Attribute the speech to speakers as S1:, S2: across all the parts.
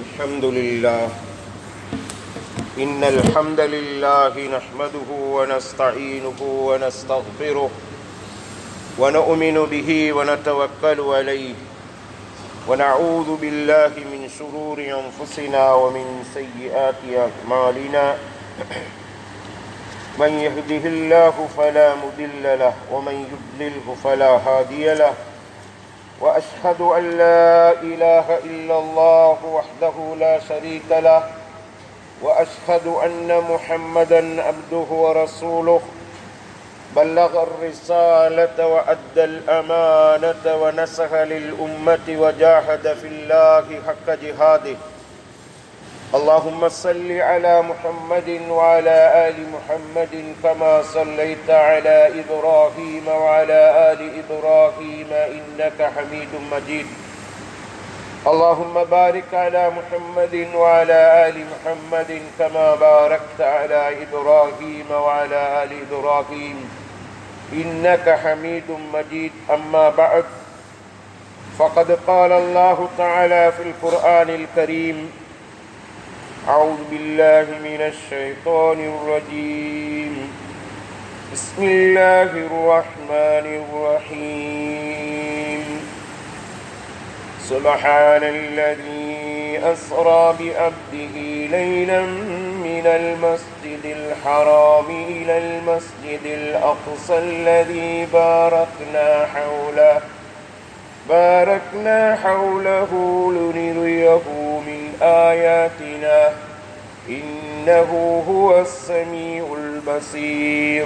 S1: الحمد لله إن الحمد لله نحمده ونستعينه ونستغفره ونؤمن به ونتوكل عليه ونعوذ بالله من شرور أنفسنا ومن سيئات أعمالنا من يهده الله فلا مضل له ومن يضلله فلا هادي له واشهد ان لا اله الا الله وحده لا شريك له واشهد ان محمدا عبده ورسوله بلغ الرساله وادى الامانه ونسح للامه وجاهد في الله حق جهاده اللهم صل على محمد وعلى ال محمد كما صليت على ابراهيم وعلى ال ابراهيم انك حميد مجيد اللهم بارك على محمد وعلى ال محمد كما باركت على ابراهيم وعلى ال ابراهيم انك حميد مجيد اما بعد فقد قال الله تعالى في القران الكريم أعوذ بالله من الشيطان الرجيم بسم الله الرحمن الرحيم سبحان الذي أسرى بأبده ليلا من المسجد الحرام إلى المسجد الأقصى الذي باركنا حوله باركنا حوله لنريه من آياتنا إنه هو السميع البصير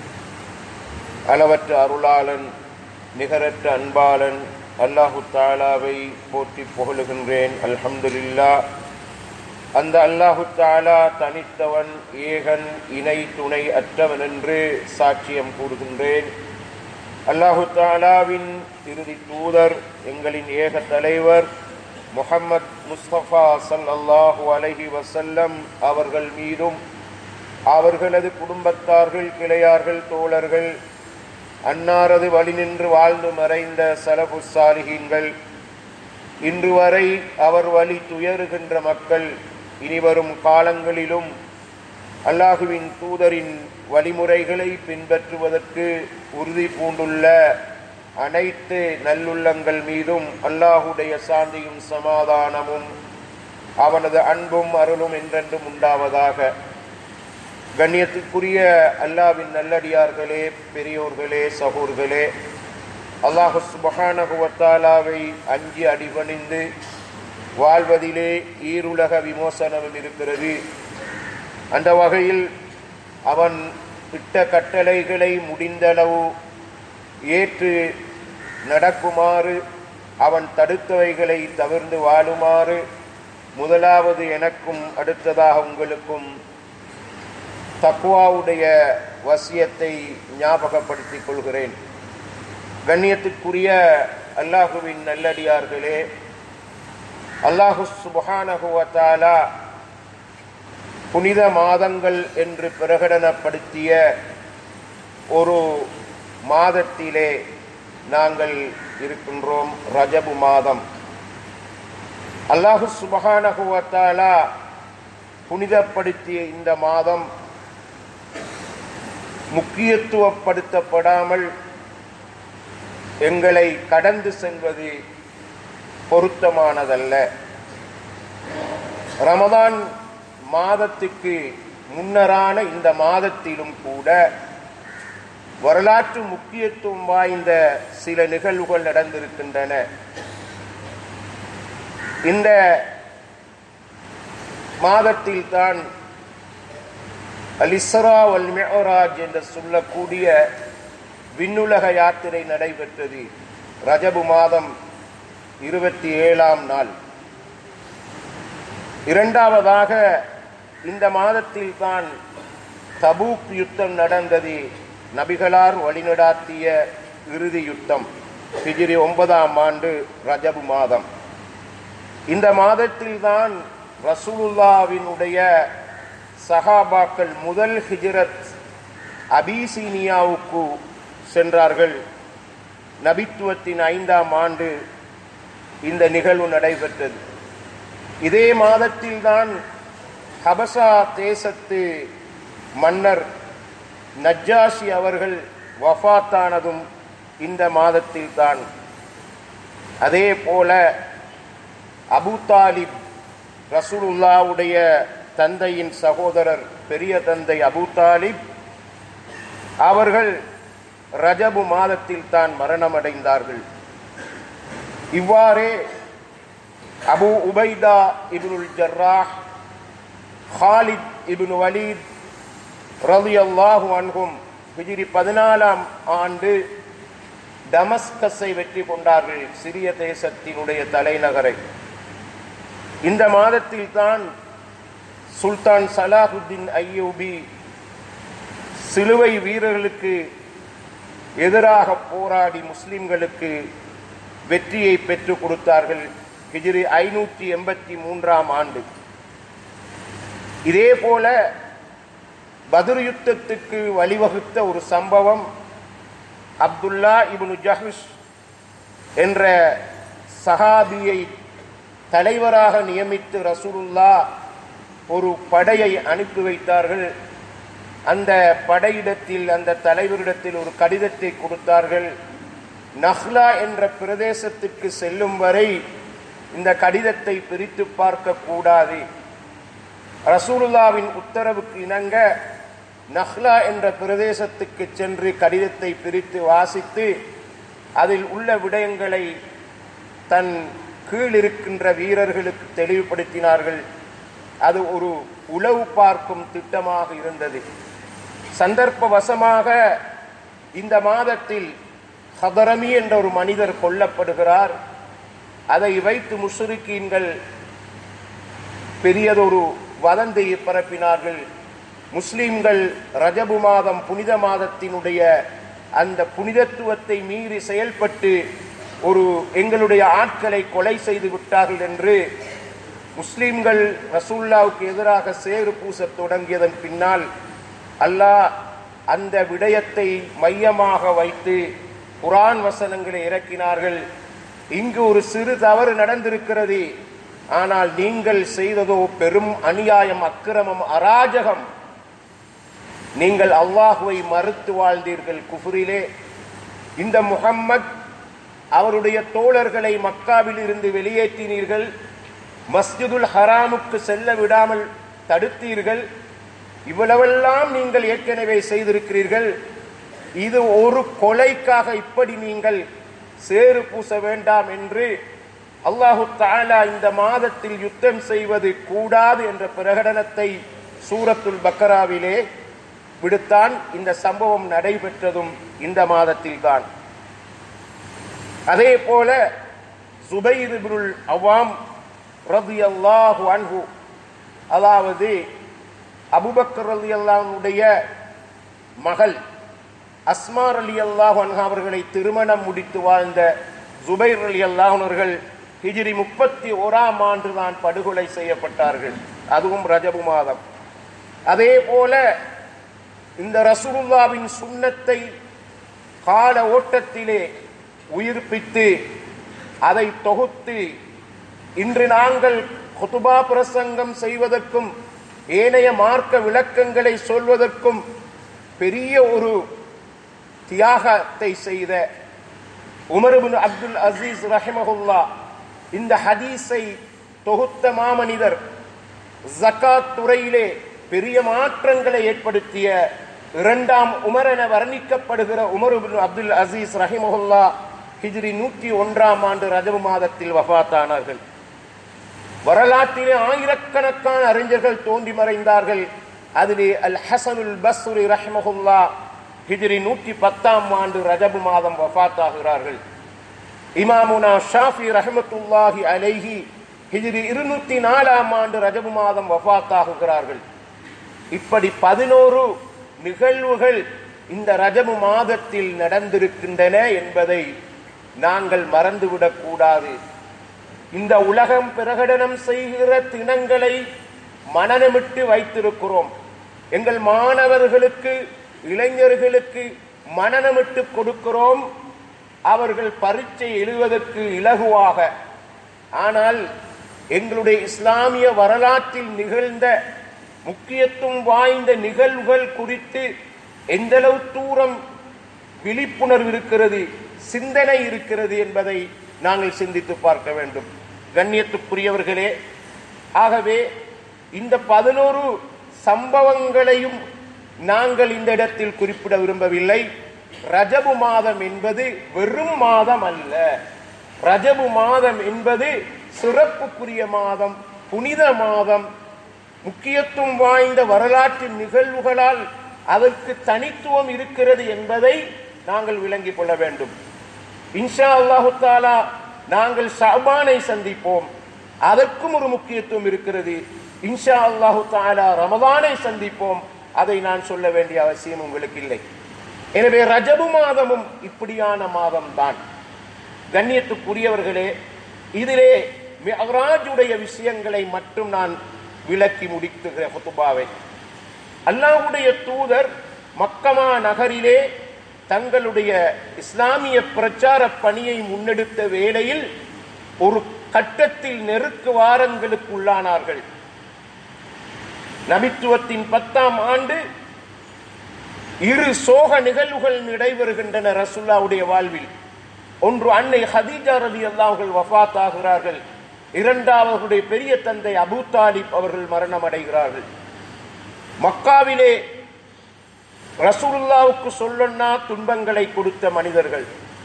S1: அளவற்ற அருளாளன் நிகரற்ற அன்பாளன் அல்லாஹு தாலாவை போற்றி புகழுகின்றேன் அல்ஹம்துலில்லா அந்த அல்லாஹு தாலா தனித்தவன் ஏகன் இணை துணை அற்றவன் என்று சாட்சியம் கூறுகின்றேன் அல்லாஹு தாலாவின் இறுதி தூதர் எங்களின் ஏக தலைவர் முஹம்மத் முஸ்தபா சல்லாஹூ அலஹி வசல்லம் அவர்கள் மீதும் அவர்களது குடும்பத்தார்கள் கிளையார்கள் தோழர்கள் அன்னாரது வழி நின்று வாழ்ந்து மறைந்த சலபு சாலிகீன்கள் இன்று வரை அவர் வழி துயருகின்ற மக்கள் இனிவரும் காலங்களிலும் அல்லாஹுவின் தூதரின் வழிமுறைகளை பின்பற்றுவதற்கு உறுதி பூண்டுள்ள அனைத்து நல்லுள்ளங்கள் மீதும் அல்லாஹுடைய சாந்தியும் சமாதானமும் அவனது அன்பும் அருளும் என்றென்றும் உண்டாவதாக கண்ணியத்துக்குரிய அல்லாவின் நல்லடியார்களே பெரியோர்களே சகோர்களே அல்லாஹு சுபஹானகுவத்தாலாவை அஞ்சி அடிபணிந்து வாழ்வதிலே ஈருலக விமோசனமும் இருக்கிறது அந்த வகையில் அவன் இட்ட கட்டளைகளை முடிந்தளவு ஏற்று நடக்குமாறு அவன் தடுத்தவைகளை தவிர்ந்து வாழுமாறு முதலாவது எனக்கும் அடுத்ததாக உங்களுக்கும் தக்குவாவுடைய வசியத்தை ஞாபகப்படுத்திக் கொள்கிறேன் கண்ணியத்துக்குரிய அல்லாஹுவின் நல்லடியார்களே அல்லாஹு சுபஹானகுவத்தாலா புனித மாதங்கள் என்று பிரகடனப்படுத்திய ஒரு மாதத்திலே நாங்கள் இருக்கின்றோம் ரஜபு மாதம் அல்லாஹு சுபகானகுவத்தாலா புனிதப்படுத்திய இந்த மாதம் முக்கியத்துவப்படுத்தப்படாமல் எங்களை கடந்து செல்வது பொருத்தமானதல்ல ரமதான் மாதத்துக்கு முன்னரான இந்த மாதத்திலும் கூட வரலாற்று முக்கியத்துவம் வாய்ந்த சில நிகழ்வுகள் நடந்திருக்கின்றன இந்த மாதத்தில் தான் அலிசரா அல் மெஹராஜ் என்று சொல்லக்கூடிய விண்ணுலக யாத்திரை நடைபெற்றது ரஜபு மாதம் இருபத்தி ஏழாம் நாள் இரண்டாவதாக இந்த மாதத்தில் தான் தபூக் யுத்தம் நடந்தது நபிகளார் வழிநடாத்திய இறுதி யுத்தம் ஹிஜிரி ஒன்பதாம் ஆண்டு ரஜபு மாதம் இந்த மாதத்தில் தான் ரசூலுல்லாவினுடைய சஹாபாக்கள் முதல் ஹிஜ்ரத் அபிசீனியாவுக்கு சென்றார்கள் நபித்துவத்தின் ஐந்தாம் ஆண்டு இந்த நிகழ்வு நடைபெற்றது இதே மாதத்தில்தான் ஹபசா தேசத்து மன்னர் நஜ்ஜாஷி அவர்கள் வஃபாத்தானதும் இந்த மாதத்தில்தான் அதே போல அபு தாலிப் ரசூலுல்லாவுடைய தந்தையின் சகோதரர் பெரிய தந்தை அபு தாலிப் அவர்கள் ரஜபு மாதத்தில் தான் மரணமடைந்தார்கள் இவ்வாறே Abu Ubaidah ibnul Jarrah Khalid ibn Walid ரலி அல்லாஹு அன்ஹும் ஹிஜ்ரி பதினாலாம் ஆண்டு டமஸ்கஸை வெற்றி கொண்டார்கள் சிரிய தேசத்தினுடைய தலைநகரை இந்த மாதத்தில் தான் சுல்தான் சலாஹுத்தீன் ஐயூபி சிலுவை வீரர்களுக்கு எதிராக போராடி முஸ்லிம்களுக்கு வெற்றியை பெற்றுக் கொடுத்தார்கள் ஹிஜ்ரி ஐநூற்றி எண்பத்தி மூன்றாம் ஆண்டு இதே போல பத்ர் யுத்தத்துக்கு வழிவகுத்த ஒரு சம்பவம் அப்துல்லா இப்னு ஜஹுஷ் என்ற சஹாபியை தலைவராக நியமித்து ரசூலுல்லா ஒரு படையை அனுப்பி வைத்தார்கள் அந்த படையிடத்தில் அந்த தலைவரிடத்தில் ஒரு கடிதத்தை கொடுத்தார்கள் நஹ்லா என்ற பிரதேசத்துக்கு செல்லும் வரை இந்த கடிதத்தை பிரித்து பார்க்க கூடாது ரசூலுல்லாவின் உத்தரவுக்கு இணங்க நஹ்லா என்ற பிரதேசத்துக்கு சென்று கடிதத்தை பிரித்து வாசித்து அதில் உள்ள விடயங்களை தன் கீழ் இருக்கின்ற வீரர்களுக்கு தெளிவுபடுத்தினார்கள் அது ஒரு உளவு பார்க்கும் திட்டமாக இருந்தது சந்தர்ப்பவசமாக இந்த மாதத்தில் ஹதரமி என்ற ஒரு மனிதர் கொல்லப்படுகிறார் அதை வைத்து முஸ்ரிக்கீன்கள் பெரியதொரு வதந்தியை பரப்பினார்கள் முஸ்லிம்கள் ரஜபு மாதம் புனித மாதத்தினுடைய அந்த புனிதத்துவத்தை மீறி செயல்பட்டு ஒரு எங்களுடைய ஆட்களை கொலை செய்து விட்டார்கள் என்று முஸ்லிம்கள் ரசூல்லாவுக்கு எதிராக சேறு பூசத் தொடங்கியதன் பின்னால் அல்லாஹ் அந்த விடயத்தை மையமாக வைத்து குரான் வசனங்களை இறக்கினார்கள் இங்கு ஒரு சிறு தவறு நடந்திருக்கிறது ஆனால் நீங்கள் செய்ததோ பெரும் அநியாயம் அக்கிரமம் அராஜகம் நீங்கள் அல்லாஹுவை மறுத்து வாழ்ந்தீர்கள் குஃபுரிலே இந்த முஹம்மத் அவருடைய தோழர்களை மக்காவில் இருந்து வெளியேற்றினீர்கள் மஸ்ஜிதுல் ஹராமுக்கு செல்ல விடாமல் தடுத்தீர்கள் இவ்வளவெல்லாம் நீங்கள் ஏற்கனவே செய்திருக்கிறீர்கள் இது ஒரு கொலைக்காக இப்படி நீங்கள் சேறு பூச வேண்டாம் என்று அல்லாஹு தாலா இந்த மாதத்தில் யுத்தம் செய்வது கூடாது என்ற பிரகடனத்தை சூரத்துல் பக்கராவிலே விடுத்தான் இந்த சம்பவம் நடைபெற்றதும் இந்த மாதத்தில்தான் அதே போல சுபைர் இப்னுல் அவாம் ரதியல்லாஹு அன்ஹு அதாவது அபுபக்கர் அலி அல்லாவுடைய மகள் அஸ்மார் அலி அல்லாஹ் அவர்களை திருமணம் முடித்து வாழ்ந்த ஜுபைர் அலி அல்லாஹர்கள் ஹிஜ்ரி முப்பத்தி ஓராம் ஆண்டு தான் படுகொலை செய்யப்பட்டார்கள் அதுவும் ரஜபு மாதம் அதே போல இந்த ரசூலுல்லாவின் சுண்ணத்தை கால ஓட்டத்திலே உயிர்ப்பித்து அதை தொகுத்து இன்று நாங்கள் குதுபா பிரசங்கம் செய்வதற்கும் ஏனைய மார்க்க விளக்கங்களை சொல்வதற்கும் பெரிய ஒரு தியாகத்தை செய்த உமர்பின் அப்துல் அசீஸ் ரஹிமஹுல்லா இந்த ஹதீஸை தொகுத்த மாமனிதர் ஜக்காத் துறையிலே பெரிய மாற்றங்களை ஏற்படுத்திய இரண்டாம் உமர் என வர்ணிக்கப்படுகிற உமர் இப்னு அப்துல் அசீஸ் ரஹிமஹுல்லா ஹிஜ்ரி நூற்றி ஒன்றாம் ஆண்டு ரஜபு மாதத்தில் வஃபாத்தானார்கள் வரலாற்றிலே ஆயிரக்கணக்கான அறிஞர்கள் தோன்றி மறைந்தார்கள் அதிலே அல் ஹசனுல் பஸ்ரி ரஹ்மஹுல்லா ஹிஜ்ரி நூற்றி பத்தாம் ஆண்டு ரஜபு மாதம் வஃபாத்தாகிறார்கள் இமாமுனா ஷாஃபி ரஹமத்துல்லாஹி அலைஹி ஹிஜ்ரி இருநூத்தி நாலாம் ஆண்டு ரஜபு மாதம் வஃபாத்தாகுகிறார்கள் இப்படி பதினோரு நிகழ்வுகள் இந்த ரஜபு மாதத்தில் நடந்திருக்கின்றன என்பதை நாங்கள் மறந்துவிடக் கூடாது இந்த உலகம் பிரகடனம் செய்கிற தினங்களை மனநமிட்டு வைத்திருக்கிறோம் எங்கள் மாணவர்களுக்கு இளைஞர்களுக்கு மனநமிட்டு கொடுக்கிறோம் அவர்கள் பரீட்சை எழுவதற்கு இலகுவாக ஆனால் எங்களுடைய இஸ்லாமிய வரலாற்றில் நிகழ்ந்த முக்கியத்துவம் வாய்ந்த நிகழ்வுகள் குறித்து எந்தளவு தூரம் விழிப்புணர்வு இருக்கிறது சிந்தனை இருக்கிறது என்பதை நாங்கள் சிந்தித்து பார்க்க வேண்டும் கண்ணியத்துக்குரியவர்களே ஆகவே இந்த பதினோரு சம்பவங்களையும் நாங்கள் இந்த இடத்தில் குறிப்பிட விரும்பவில்லை ரஜபு மாதம் என்பது வெறும் மாதம் அல்ல ரஜபு மாதம் என்பது சிறப்புக்குரிய மாதம் புனித மாதம் முக்கியத்துவம் வாய்ந்த வரலாற்று நிகழ்வுகளால் அதற்கு தனித்துவம் இருக்கிறது என்பதை நாங்கள் விளங்கிக் கொள்ள வேண்டும் இன்ஷா அல்லாஹு தாலா நாங்கள் ஷாபானை சந்திப்போம் அதற்கும் ஒரு முக்கியத்துவம் இருக்கிறது இன்ஷா அல்லாஹு தாலா ரமதானை சந்திப்போம் அதை நான் சொல்ல வேண்டிய அவசியம் உங்களுக்கு இல்லை எனவே ரஜபு மாதமும் இப்படியான மாதம் தான் கண்ணியத்துக்குரியவர்களே இதிலே மிஹராஜுடைய விஷயங்களை மட்டும் நான் விளக்கி முடித்துகிற ஹுத்துபாவை அல்லாஹ்வுடைய தூதர் மக்கமா நகரிலே தங்களுடைய இஸ்லாமிய பிரச்சார பணியை முன்னெடுத்த வேளையில் ஒரு கட்டத்தில் நெருக்கு வாரங்களுக்கு உள்ளானார்கள் நபித்துவத்தின் பத்தாம் ஆண்டு இரு சோக நிகழ்வுகள் நடைபெறுகின்றன ரசுல்லாவுடைய வாழ்வில் ஒன்று அன்னை ஹதீஜா ரதி அல்லாஹர்கள் வஃத் ஆகிறார்கள் இரண்டாவதுடைய பெரிய தந்தை அபூ தாலிப் அவர்கள் மரணம் அடைகிறார்கள் மக்காவிலே ரசூலுல்லாவுக்கு சொல்லொன்னா துன்பங்களை கொடுத்த மனிதர்கள்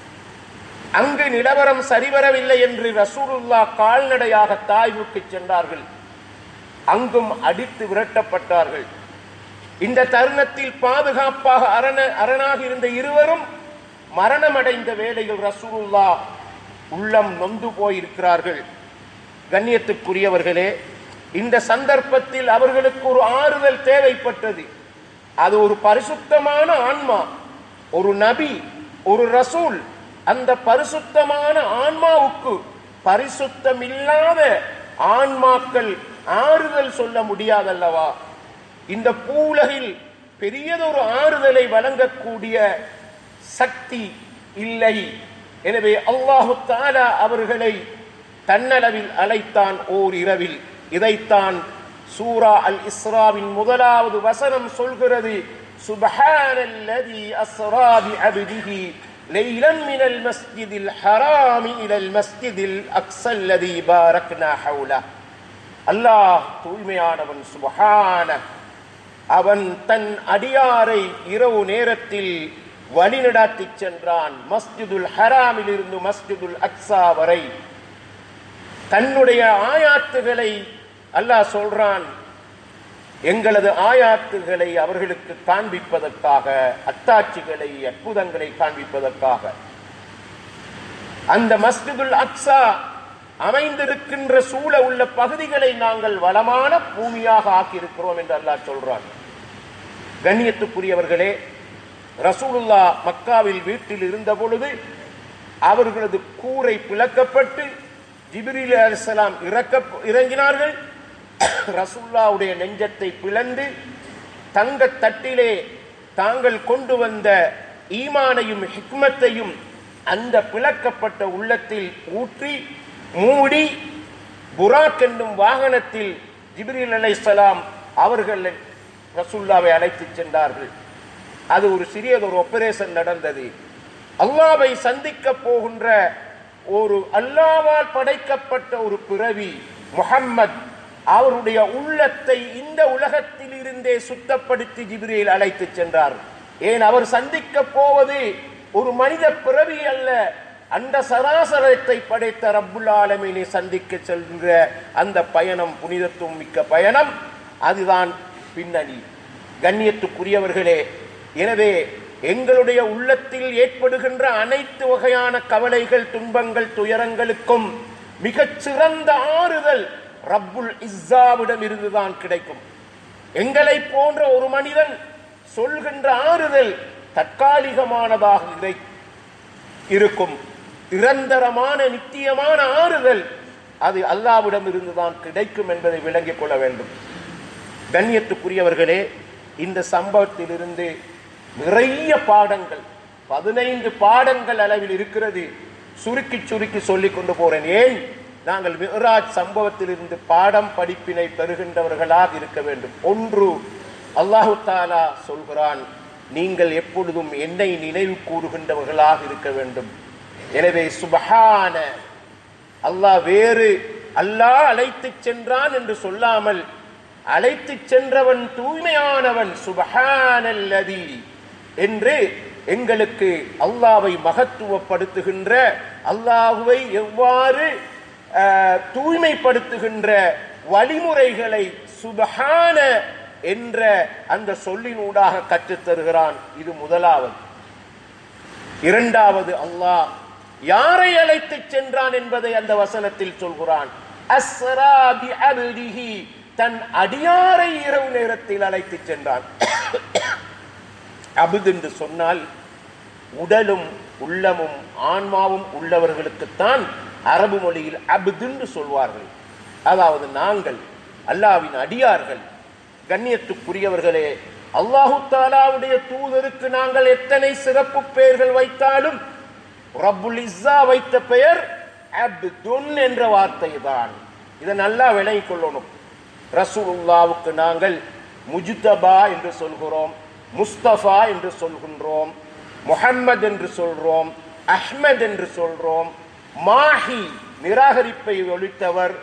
S1: அங்கு நிலவரம் சரிவரவில்லை என்று ரசூலுல்லா கால்நடையாக தாய்வுக்கு சென்றார்கள் அங்கும் அடித்து விரட்டப்பட்டார்கள் இந்த தருணத்தில் பாதுகாப்பாக அரண அரணாக இருந்த இருவரும் மரணமடைந்த வேளையில் ரசூலுல்லா உள்ளம் நொந்து போயிருக்கிறார்கள் கண்ணியத்துக்குரியவர்களே இந்த சந்தர்ப்பத்தில் அவர்களுக்கு ஒரு ஆறுதல் தேவைப்பட்டது அது ஒரு பரிசுத்தமான ஆன்மா ஒரு நபி ஒரு ரசூல் அந்த பரிசுத்தமான ஆன்மாவுக்கு பரிசுத்தம் இல்லாத ஆன்மாக்கள் ஆறுதல் சொல்ல முடியாதல்லவா இந்த பூலகில் பெரியதொரு ஆறுதலை வழங்கக்கூடிய சக்தி இல்லை எனவே அல்லாஹு தாலா அவர்களை தன்னளவில் அழைத்தான் ஓர் இரவில் இதைத்தான் சூரா அல் இஸ்ராவின் முதலாவது வசனம் சொல்கிறது சுபஹானல்லதி அஸ்ரா பிஅப்திஹி ليلا من المسجد الحرام إلى المسجد الأقصى الذي باركنا حوله அல்லாஹ் தூய்மையானவன் சுபஹான அவன் தன் அடியாரை இரவு நேரத்தில் வழிநடாத்தி சென்றான் மஸ்ஜிதுல் ஹராமில் இருந்து மஸ்ஜிதுல் அக்ஸா வரை தன்னுடைய ஆயாத்துகளை அல்லாஹ் சொல்றான் எங்களது ஆயாத்துகளை அவர்களுக்கு காண்பிப்பதற்காக அத்தாட்சிகளை அற்புதங்களை காண்பிப்பதற்காக அந்த மஸ்ஜிதுல் அக்ஸா அமைந்திருக்கின்ற சூழ உள்ள பகுதிகளை நாங்கள் வளமான பூமியாக ஆக்கியிருக்கிறோம் என்று அல்லாஹ் சொல்றான் கண்ணியத்துக்குரியவர்களே ரசூலுல்லா மக்காவில் வீட்டில் இருந்த பொழுது அவர்களது கூரை பிளக்கப்பட்டு ஜிபிரில் அலிசலாம் இறக்க இறங்கினார்கள் ரசூல்லாவுடைய நெஞ்சத்தை பிளந்து தங்க தட்டிலே தாங்கள் கொண்டு வந்த ஈமானையும் ஹிக்மத்தையும் அந்த பிளக்கப்பட்ட உள்ளத்தில் ஊற்றி மூடி புராக் என்னும் வாகனத்தில் ஜிப்ரீல் அலைஹிஸ்ஸலாம் அவர்கள் ரசூல்லாவை அழைத்துச் சென்றார்கள் அது ஒரு சிறியதொரு ஆபரேஷன் நடந்தது அல்லாவை சந்திக்க போகின்ற ஒரு அல்லாவால் படைக்கப்பட்ட ஒரு பிறவி முஹம்மத் அவருடைய உள்ளத்தை இந்த உலகத்தில் இருந்தே சுத்தப்படுத்தி ஜிப்ரீல் அழைத்துச் சென்றார் ஏன் அவர் சந்திக்க போவது ஒரு மனித பிறவி அல்ல அந்த சராசரத்தை படைத்த ரப்புல் ஆலமீனை சந்திக்க செல்கின்ற அந்த பயணம் புனிதத்துவம் மிக்க பயணம் அதுதான் பின்னணி கண்ணியத்துக்குரியவர்களே எனவே எங்களுடைய உள்ளத்தில் ஏற்படுகின்ற அனைத்து வகையான கவலைகள் துன்பங்கள் துயரங்களுக்கும் மிகச் சிறந்த ஆறுதல் ரப்புல் இஸ்ஸாவிடம் இருந்துதான் கிடைக்கும் எங்களை போன்ற ஒரு மனிதன் சொல்கின்ற ஆறுதல் தற்காலிகமானதாக இதை இருக்கும் நிரந்தரமான நித்தியமான ஆறுதல் அது அல்லாவிடம் இருந்துதான் கிடைக்கும் என்பதை விளங்கிக் கொள்ள வேண்டும் கண்ணியத்துக்குரியவர்களே இந்த சம்பவத்திலிருந்து நிறைய பாடங்கள் பதினைந்து பாடங்கள் அளவில் இருக்கிறது சுருக்கி சுருக்கி சொல்லிக் கொண்டு போறேன் ஏன் நாங்கள் மிஹ்ராஜ் சம்பவத்திலிருந்து பாடம் படிப்பினை பெறுகின்றவர்களாக இருக்க வேண்டும் ஒன்று அல்லாஹு தாலா சொல்கிறான் நீங்கள் எப்பொழுதும் என்னை நினைவு கூறுகின்றவர்களாக இருக்க வேண்டும் எனவே சுபஹான அல்லாஹ் வேறு அல்லாஹ் அழைத்துச் சென்றான் என்று சொல்லாமல் அழைத்துச் சென்றவன் தூய்மையானவன் சுபஹானல்லதி என்று எங்களுக்கு அல்லாவை மகத்துவப்படுத்துகின்ற அல்லாஹுவை எவ்வாறு அஹ், தூய்மைப்படுத்துகின்ற வழிமுறைகளை சுபஹான என்ற அந்த சொல்லினூடாக கற்றுத் தருகிறான் இது முதலாவது இரண்டாவது அல்லாஹ் யாரை அழைத்துச் சென்றான் என்பதை அந்த வசனத்தில் சொல்கிறான் அஸ்ரா பி அப்திஹி, தன் அடியாரை இரவு நேரத்தில் அழைத்துச் சென்றான் அபுது என்று சொன்னால் உடலும் உள்ளமும் ஆன்மாவும் உள்ளவர்களுக்குத்தான் அரபு மொழியில் அபுது என்று சொல்வார்கள் அதாவது நாங்கள் அல்லாவின் அடியார்கள் கண்ணியத்துக்குரியவர்களே அல்லாஹு தாலாவுடைய தூதருக்கு நாங்கள் எத்தனை சிறப்பு பெயர்கள் வைத்தாலும் ரப்புல் இஸ்ஸா வைத்த பெயர் அப்துன் என்ற வார்த்தை தான் இதை நல்லா விளங்கிக் கொள்ளணும் ரசூலுல்லாவுக்கு நாங்கள் முஜ்தபா என்று சொல்கிறோம் முஸ்தபா என்று சொல்கின்றோம் முஹம்மது என்று சொல்றோம் அஹ்மத் என்று சொல்றோம் மாஹி நிராகரிப்பை ஒழித்தவர்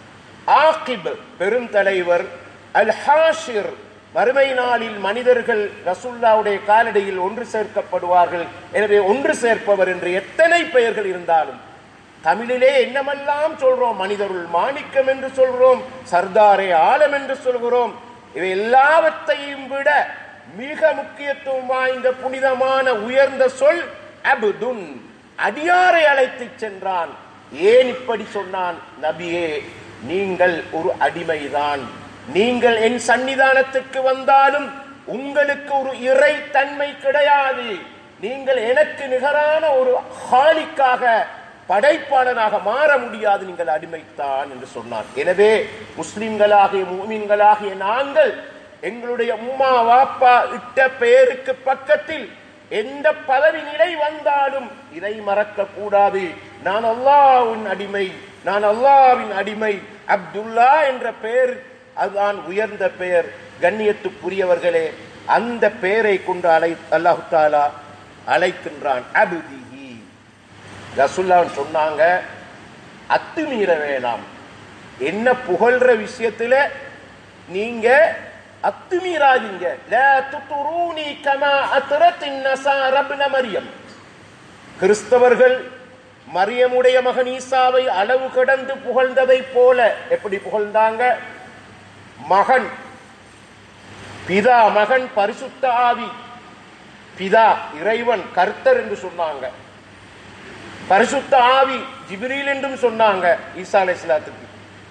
S1: ஆகிப் பெருந்தலைவர் அல் ஹாஷிர் மறுமை நாளில் மனிதர்கள் ரசுல்லாவுடைய காலடியில் ஒன்று சேர்க்கப்படுவார்கள் எனவே ஒன்று சேர்ப்பவர் என்று எத்தனை பெயர்கள் இருந்தாலும் தமிழிலே என்னமெல்லாம் சொல்றோம் மனிதருள் மாணிக்கம் என்று சொல்றோம் சர்தாரே ஆலம் என்று சொல்கிறோம் இவை எல்லாவற்றையும் விட மிக முக்கியத்துவம் வாய்ந்த புனிதமான உயர்ந்த சொல் அபுதுன் அடியாரை அழைத்துச் சென்றான் ஏன் இப்படி சொன்னான் நபியே நீங்கள் ஒரு அடிமைதான் நீங்கள் என் சன்னிதானத்துக்கு வந்தாலும் உங்களுக்கு ஒரு இறை தன்மை கிடையாது நீங்கள் எனக்கு நிகரான ஒரு ஹாலிக்காக படைப்பாளனாக மாற முடியாது நீங்கள் அடிமைத்தான் என்று சொன்னார் எனவே முஸ்லிம்களாகிய மூமின்களாகிய நாங்கள் எங்களுடைய உம்மா வாப்பா இட்ட பெயருக்கு பக்கத்தில் எந்த பதவி நிலை வந்தாலும் இதை மறக்க கூடாது நான் அல்லாஹ்வின் அடிமை நான் அல்லாஹ்வின் அடிமை அப்துல்லா என்ற பெயர் அதுதான் உயர்ந்த பெயர் கண்ணியத்துக்குரியவர்களே அந்த பெயரை கொண்டு அழை அல்லாஹு தாலா அழைக்கின்றான் அபுதிஹி ரசுல்லான் சொன்னாங்க அத்துமீற வேணாம் என்ன புகழ்ற விஷயத்துல நீங்க அத்துமீறாதீங்க லா துத்துரூனி கமா அத்ரத்தின் நசார இப்ன மரியம் கிறிஸ்தவர்கள் மரியமுடைய மகன் ஈசாவை அளவு கடந்து புகழ்ந்ததை போல எப்படி புகழ்ந்தாங்க மகன் பிதா மகன் பரிசுத்த ஆவி பிதா இறைவன் கர்த்தர் என்று சொன்னாங்க பரிசுத்த ஆவி ஜிப்ரீல் என்றும் சொன்னாங்க ஈசா அலைஹிஸ்ஸலாத்துக்கு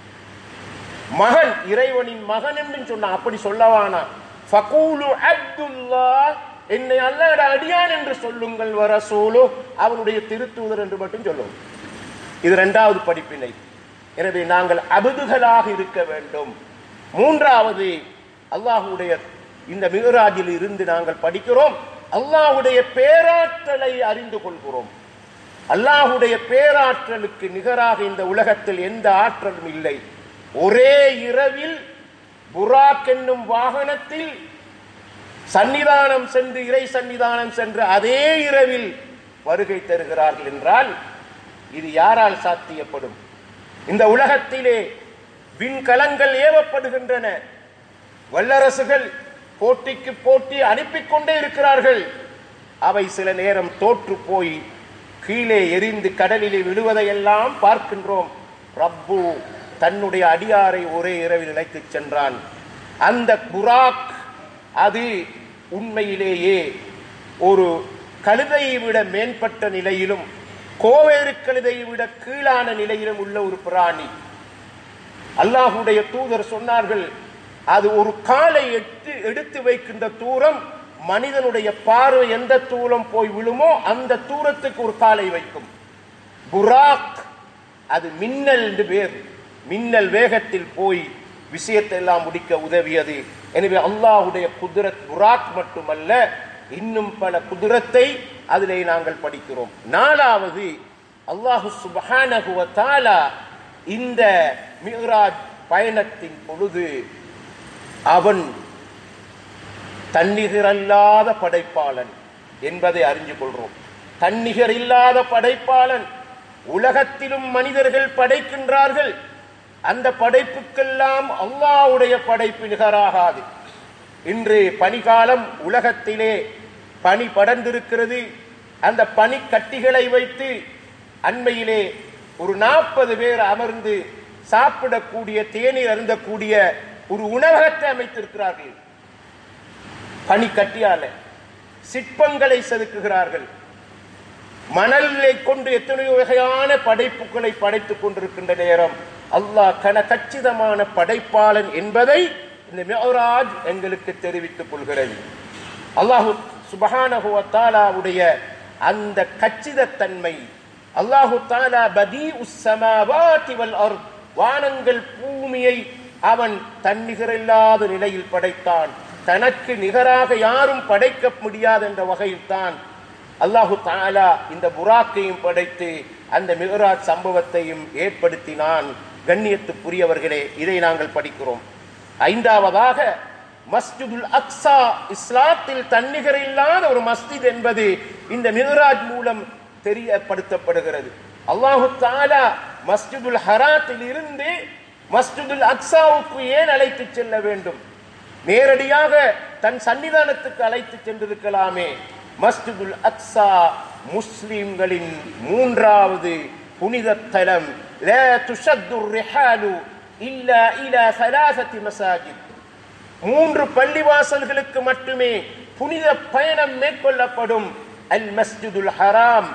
S1: மகன் இறைவனின் மகன் என்றும் சொன்னான் அப்படி சொல்லவானா ஃபகூலு அப்துல்லா என்னை அல்லாட அடியான் என்று சொல்லுங்கள் வர சோலோ அவனுடைய திருத்தூதர் என்று மட்டும் சொல்லுவோம் இது இரண்டாவது படிப்பினை எனவே நாங்கள் அபதுகளாக இருக்க வேண்டும் மூன்றாவது அல்லாஹுடைய இந்த மிகராஜில் இருந்து நாங்கள் படிக்கிறோம் அல்லாஹுடைய பேராற்றலை அறிந்து கொள்கிறோம் அல்லாஹுடைய பேராற்றலுக்கு நிகராக இந்த உலகத்தில் எந்த ஆற்றலும் இல்லை ஒரே இரவில் புராக் என்னும் வாகனத்தில் சன்னிதானம் சென்று இறை சன்னிதானம் சென்று அதே இரவில் வருகை தருகிறார்கள் என்றால் இது யாரால் சாத்தியப்படும் இந்த உலகத்திலே விண்கலங்கள் ஏவப்படுகின்றன வல்லரசுகள் போட்டிக்கு போட்டி அனுப்பிக் கொண்டே இருக்கிறார்கள் அவை சில நேரம் தோற்று போய் கீழே எரிந்து கடலிலே விழுவதையெல்லாம் பார்க்கின்றோம் ரப்பு தன்னுடைய அடியாரை ஒரே இரவில் இழைத்துச் சென்றான் அந்த புராக் அது உண்மையிலேயே ஒரு கழுதையை விட மேம்பட்ட நிலையிலும் கோவேறு கழுதையை விட கீழான நிலையிலும் உள்ள ஒரு பிராணி அல்லாஹுடைய தூதர் சொன்னார்கள் அது ஒரு காலை எட்டு எடுத்து வைக்கின்ற தூரம் மனிதனுடைய பார்வை எந்த தூரம் போய் விழுமோ அந்த தூரத்துக்கு ஒரு காலை வைக்கும் புராக் அது மின்னல் என்று பேர் மின்னல் வேகத்தில் போய் விஷயத்தை எல்லாம் முடிக்க உதவியது எனவே அல்லாஹுடைய குதிரத் புராக் மட்டுமல்ல இன்னும் பல குதிரத்தை அதிலே நாங்கள் படிக்கிறோம் நாலாவது அல்லாஹு சுபஹானஹு வ தஆலா இந்த மிஹ்ராஜ் பயணத்தின் பொழுது அவன் தன்னிகரல்லாத படைப்பாளன் என்பதை அறிஞ்சு கொள்றோம் தன்னிகர் இல்லாத படைப்பாளன் உலகத்திலும் மனிதர்கள் படைக்கின்றார்கள் அந்த படைப்புக்கெல்லாம் அல்லாஹ்வுடைய படைப்பு நிகராகாது இன்று பனிகாலம் உலகத்திலே பனி படர்ந்திருக்கிறது அந்த பனிக்கட்டிகளை வைத்து அண்மையிலே ஒரு நாற்பது பேர் அமர்ந்து சாப்பிடக்கூடிய தேநீர் அருந்தக்கூடிய ஒரு உணவகத்தை அமைத்திருக்கிறார்கள் பனிக்கட்டியால சிற்பங்களை செதுக்குகிறார்கள் மணலை கொண்டு எத்தனையோ வகையான படைப்புகளை படைத்துக் கொண்டிருக்கின்ற நேரம் அல்லாஹ் கன கச்சிதமான படைப்பாளன் என்பதை இந்த மிஹராஜ் எங்களுக்கு தெரிவித்துக் கொள்கிறது அல்லாஹு சுபஹானஹு வ தஆலாவுடைய அந்த கச்சிதத்தன்மை அல்லாஹு தாலா பதி உஸ்ஸமாவாதி வல் அர்த் வானங்கள் பூமியை அவன் தன்னிகரில்லாத நிலையில் படைத்தான் தனக்கு நிகராக யாரும் படைக்க முடியாது என்ற வகையில் தான் அல்லாஹு தாலா இந்த புராக்கையும் படைத்து அந்த மிகராஜ் சம்பவத்தையும் ஏற்படுத்தினான் கண்ணியத்துக்குரியவர்களே இதை நாங்கள் படிக்கிறோம் ஐந்தாவதாக மஸ்ஜிதுல் அக்ஸா இஸ்லாத்தில் தன்னிகர் இல்லாத ஒரு மஸ்ஜித் என்பது இந்த மிகராஜ் மூலம் தெரியப்படுத்தப்படுகிறது அல்லாஹு தாலா மஸ்ஜிதுல் ஹராத்தில் இருந்து மஸ்ஜிதுல் அக்ஸாவுக்கு ஏன் அழைத்து செல்ல வேண்டும் நேரடியாக தன் சன்னிதானத்துக்கு அழைத்து சென்றிருக்கலாமே மஸ்ஜிதுல் அக்ஸா முஸ்லிம்களின் மூன்றாவது புனித தலம் لا تشد الرحال إلا إلى ثلاثة مساجد மூன்று பள்ளிவாசல்களுக்கு மட்டுமே புனித பயணம் மேற்கொள்ளப்படும் அல் மஸ்ஜிதுல் ஹராம்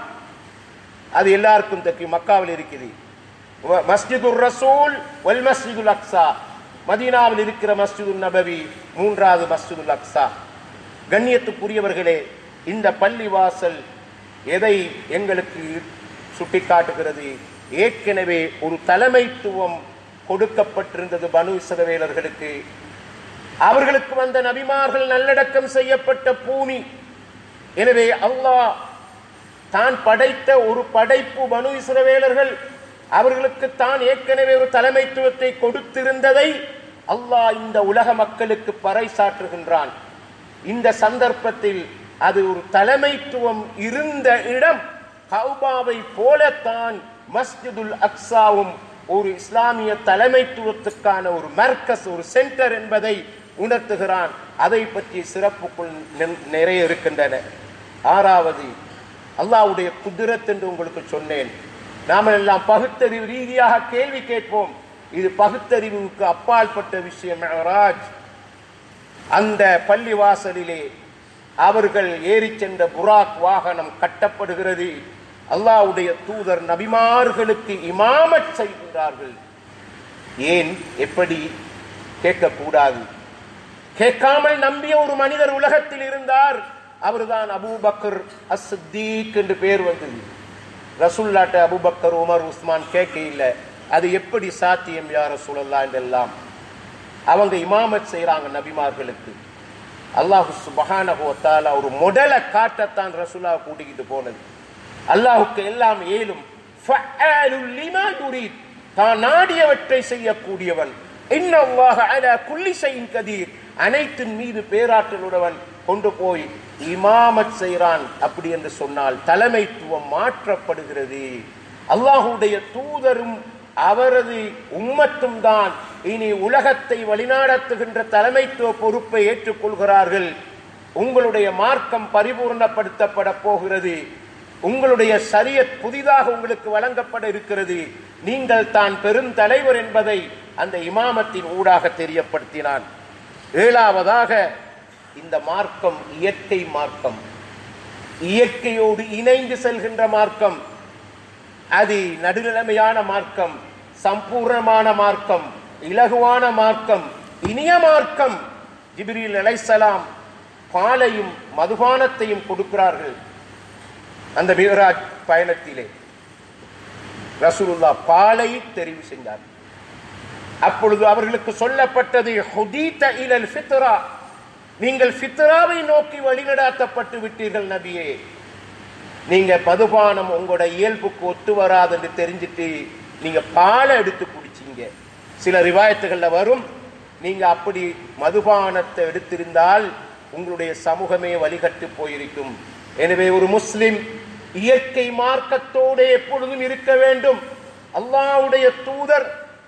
S1: அது எல்லாருக்கும் தெரியும் மக்காவில் இருக்குது வ- மஸ்ஜிதுர் ரசூல் வல் மஸ்ஜிதுல் அக்ஸா மதீனாவில் இருக்கிற மஸ்ஜிதுல் நபவி மூன்றாவது மஸ்ஜிதுல் அக்ஸா கண்ணியத்துக்குரியவர்களே இந்த பள்ளிவாசல் எதை எங்களுக்கு சுட்டிக்காட்டுகிறது ஏற்கனவே ஒரு தலைமைத்துவம் கொடுக்கப்பட்டிருந்தது பனு இஸ்ரவேலர்களுக்கு அவர்களுக்கு வந்த நபிமார்கள் நல்லடக்கம் செய்யப்பட்ட பூமி எனவே அல்லாஹ் தான் படைத்த ஒரு படைப்பு பனு இஸ்ரவேலர்கள் அவர்களுக்கு தான் ஏற்கனவே ஒரு தலைமைத்துவத்தை கொடுத்திருந்ததை அல்லாஹ் இந்த உலக மக்களுக்கு பறைசாற்றுகின்றான் இந்த சந்தர்ப்பத்தில் அது ஒரு தலைமைத்துவம் இருந்த இடம் கௌபாவை போலத்தான் மஸ்ஜிதுல் அக்ஸாவும் ஒரு இஸ்லாமிய தலைமைத்துவத்துக்கான ஒரு மர்க்கஸ் ஒரு சென்டர் என்பதை உணர்த்துகிறான் அதை பற்றி சிறப்புக்குள் நெ- நிறைய இருக்கின்றன ஆறாவது அல்லாஹ்வுடைய குதிரத் என்று உங்களுக்கு சொன்னேன் நாம எல்லாம் பகுத்தறிவு ரீதியாக கேள்வி கேட்போம் இது பகுத்தறிவுக்கு அப்பாற்பட்ட விஷயம் மெஹராஜ் அந்த பள்ளிவாசலிலே அவர்கள் ஏறிச் சென்ற புராக் வாகனம் கட்டப்படுகிறது அல்லாஹ்வுடைய தூதர் நபிமார்களுக்கு இமாமத் செய்கிறார்கள் ஏன் எப்படி கேட்கக்கூடாது கேட்காமல் நம்பிய ஒரு மனிதர் உலகத்தில் இருந்தார் அவர்தான் அபூபக்கர் அஸ்தீக் என்று பேர் வந்தது ரசுல்லாட்ட அபூபக்கர் உமர் உஸ்மான் கேட்க இல்லை அது எப்படி சாத்தியம் யார் ரசூலல்லா என்றெல்லாம் அவங்க இமாமத் செய்றாங்க நபிமார்களுக்கு அல்லாஹு சுபஹானஹு வ தஆலா ஒரு மொடலை காட்டத்தான் ரசூலா கூட்டிக்கிட்டு போனது அல்லாஹுக்கு எல்லாம் ஏலும் ஃபஅலுல் லிமா யுரீத் தான் நாடியவற்றை செய்யக்கூடியவன் இன்னல்லாஹ அலா குல்லி ஷைஇன் கதீர் அனைத்தின் மீது பேராற்றலுடன் கொண்டு போய் இமாமத் செய்றான் அப்படி என்று சொன்னால் தலைமைத்துவம் மாற்றப்படுகிறது அல்லாஹுடைய தூதரும் அவரது உம்மத்தும் தான் இனி உலகத்தை வழிநடத்துகின்ற தலைமைத்துவ பொறுப்பை ஏற்றுக்கொள்கிறார்கள் உங்களுடைய மார்க்கம் பரிபூர்ணப்படுத்தப்பட போகிறது உங்களுடைய சரியத் புதிதாக உங்களுக்கு வழங்கப்பட இருக்கிறது நீங்கள் தான் பெருந்தலைவர் என்பதை அந்த இமாமத்தின் ஊடாக தெரியப்படுத்தினான் ஏழாவதாக இந்த மார்க்கம் இயற்கை மார்க்கம் இயற்கையோடு இணைந்து செல்கின்ற மார்க்கம் அது நடுநிலைமையான மார்க்கம் சம்பூர்ணமான மார்க்கம் இலகுவான மார்க்கம் இனிய மார்க்கம் ஜிப்ரீல் அலைசலாம் பாலையும் மதுபானத்தையும் கொடுக்கிறார்கள் அந்த மிகராஜ் பயணத்திலே ரசூலுல்லா பாலை தெரிவு செஞ்சார் அப்பொழுது அவர்களுக்கு சொல்லப்பட்டது ஹுதீத இலல் ஃபித்ரா நீங்கள் ஃபித்ராவை நோக்கி வழிநடாத்தப்பட்டு விட்டீர்கள் நபியே நீங்க மதுபானம் உங்களோட இயல்புக்கு ஒத்து வராது என்று தெரிஞ்சிட்டு நீங்க பாலை எடுத்து குடிச்சீங்க சில ரிவாயத்துகள்ல வரும் நீங்க அப்படி மதுபானத்தை எடுத்திருந்தால் உங்களுடைய சமூகமே வழிகட்டு போயிருக்கும் எனவே ஒரு முஸ்லிம் இயற்கை மார்க்கத்தோடு எப்பொழுதும் இருக்க வேண்டும் அல்லாஹ்வுடைய தூதர்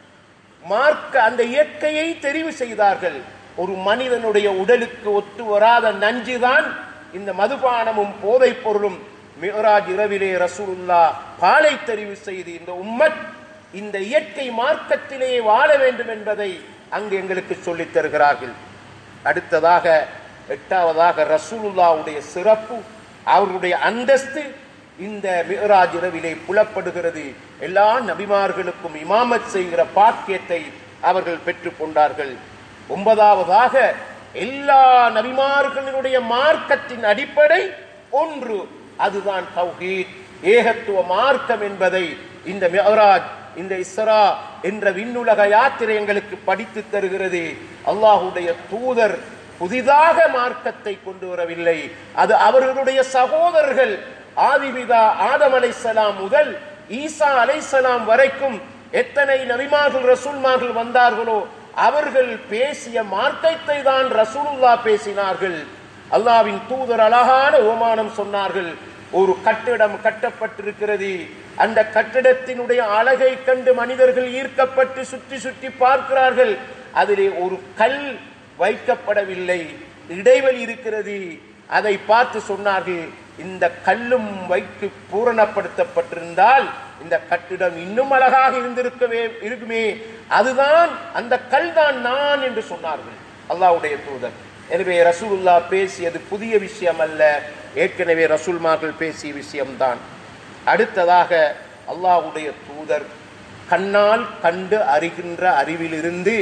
S1: மார்க்க அந்த இயற்கையை தெரிவு செய்தார்கள் ஒரு மனிதனுடைய உடலுக்கு ஒத்து வராத நஞ்சுதான் இந்த மதுபானமும் போதைப் பொருளும் மிகராஜ் இரவிலே ரசூலுல்லா பாலை தெரிவு செய்து இந்த உம்மத் இந்த இயற்கை மார்க்கத்திலே வாழ வேண்டும் என்பதை அங்கு எங்களுக்கு சொல்லித் தருகிறார்கள் அடுத்ததாக எட்டாவதாக ரசூலுல்லாவுடைய சிறப்பு அவருடைய அந்தஸ்து இந்த மிகராஜ் இரவிலே புலப்படுகிறது எல்லா நபிமார்களுக்கும் இமாமத் செய்கிற பாக்கியத்தை அவர்கள் பெற்றுக் கொண்டார்கள் ஒன்பதாவதாக எல்லா நபிமார்களினுடைய மார்க்கத்தின் அடிப்படை ஒன்று அதுதான் தௌஹீத் ஏகத்துவ மார்க்கம் என்பதை இந்த மிகராஜ் இந்த இஸ்ரா என்ற விண்ணுலக யாத்திரை எங்களுக்கு படித்து தருகிறது அல்லாஹுடைய தூதர் புதிதாக மார்க்கத்தை கொண்டு வரவில்லை அது அவர்களுடைய சகோதரர்கள் ஆதிபிதா ஆதம் அலைசலாம் முதல் ஈசா அலைசலாம் வரைக்கும் எத்தனை நபிமார்கள் ரசூல்மார்கள் வந்தார்களோ அவர்கள் பேசிய மார்க்கத்தை தான் ரசூலுல்லா பேசினார்கள் அல்லாவின் தூதர் அழகான ஓமானம் சொன்னார்கள் ஒரு கட்டிடம் கட்டப்பட்டிருக்கிறது அந்த கட்டிடத்தினுடைய அழகை கண்டு மனிதர்கள் ஈர்க்கப்பட்டு சுற்றி சுற்றி பார்க்கிறார்கள் அதிலே ஒரு கல் வைக்கப்படவில்லை இடைவெளி இருக்கிறது அதை பார்த்து சொன்னார்கள் இந்த கல்லும் வைத்து பூரணப்படுத்தப்பட்டிருந்தால் இந்த கட்டிடம் இன்னும் அழகாக இருந்திருக்கவே இருக்குமே அதுதான் அந்த கல் தான் நான் என்று சொன்னார்கள் அல்லாஹ்வுடைய தூதர் எனவே ரசூலுல்லா பேசியது புதிய விஷயம் அல்ல ஏற்கனவே ரசூல்மார்கள் பேசிய விஷயம்தான் அடுத்ததாக அல்லாஹ்வுடைய தூதர் கண்ணால் கண்டு அறிகின்ற அறிவிலிருந்து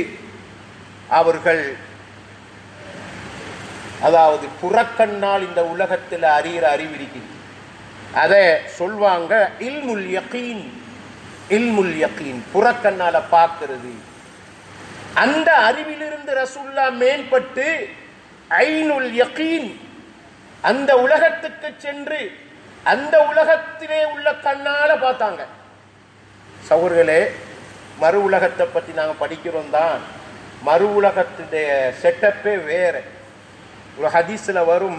S1: அவர்கள் அதாவது புறக்கண்ணால் இந்த உலகத்தில் அறிகிற அறிவிருக்கிறது அதை சொல்வாங்க இல்முல் யகீன் இல்முல் யகீன் புறக்கண்ணால பார்க்கிறது அந்த அறிவிலிருந்து ரசூல்லா மேம்பட்டு ஐனுல் யகீன் அந்த உலகத்துக்கு சென்று அந்த உலகத்திலே உள்ள கண்ணால பார்த்தாங்க சகோதரர்களே மறு உலகத்தை பத்தி நாங்க படிக்கிறோம் தான் மறு உலகத்துடைய செட்டப்பே வேற ஒரு ஹதீஸ்ல வரும்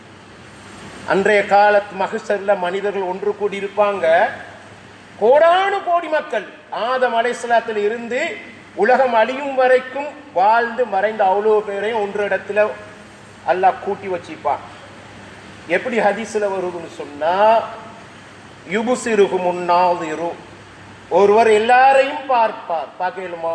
S1: அன்றைய காலத்து மகசர்ல மனிதர்கள் ஒன்று கூடி இருப்பாங்க கோடானு கோடி மக்கள் ஆதம் அலைசலாத்தில் இருந்து உலகம் அழியும் வரைக்கும் வாழ்ந்து மறைந்த அவ்வளோ பேரையும் ஒன்று இடத்துல அல்லாஹ் கூட்டி வச்சிப்பான் எப்படி ஹதீஸ்ல வருதுன்னு சொன்னா யுபுசிறுகு முன்னாதிரு ஒருவர் எல்லாரையும் பார்ப்பார் பார்க்கலுமா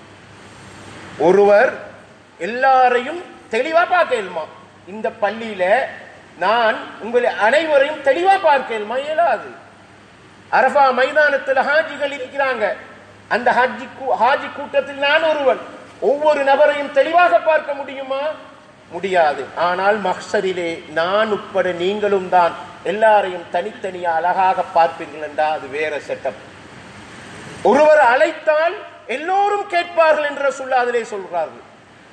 S1: ஒருவர் எல்லாரையும் தெளிவா பார்க்கலுமா இந்த பள்ளியில நான் உங்களை அனைவரையும் தெளிவா பார்க்கலுமா இயலாது அரபா மைதானத்தில் ஹாஜிகள் இருக்கிறாங்க அந்த ஹாஜி கூ- ஹாஜி கூட்டத்தில் நான் ஒருவன் ஒவ்வொரு நபரையும் தெளிவாக பார்க்க முடியுமா முடியாது ஆனால் மஹ்சரிலே நான் உட்பட நீங்களும் தான் எல்லாரையும் தனித்தனியா அழகாக பார்ப்பீர்கள் என்றால் அது வேற செட்டப் ஒருவர் அழைத்தால் எல்லோரும் கேட்பார்கள் என்ற சொல்ல அதிலே சொல்றார்கள்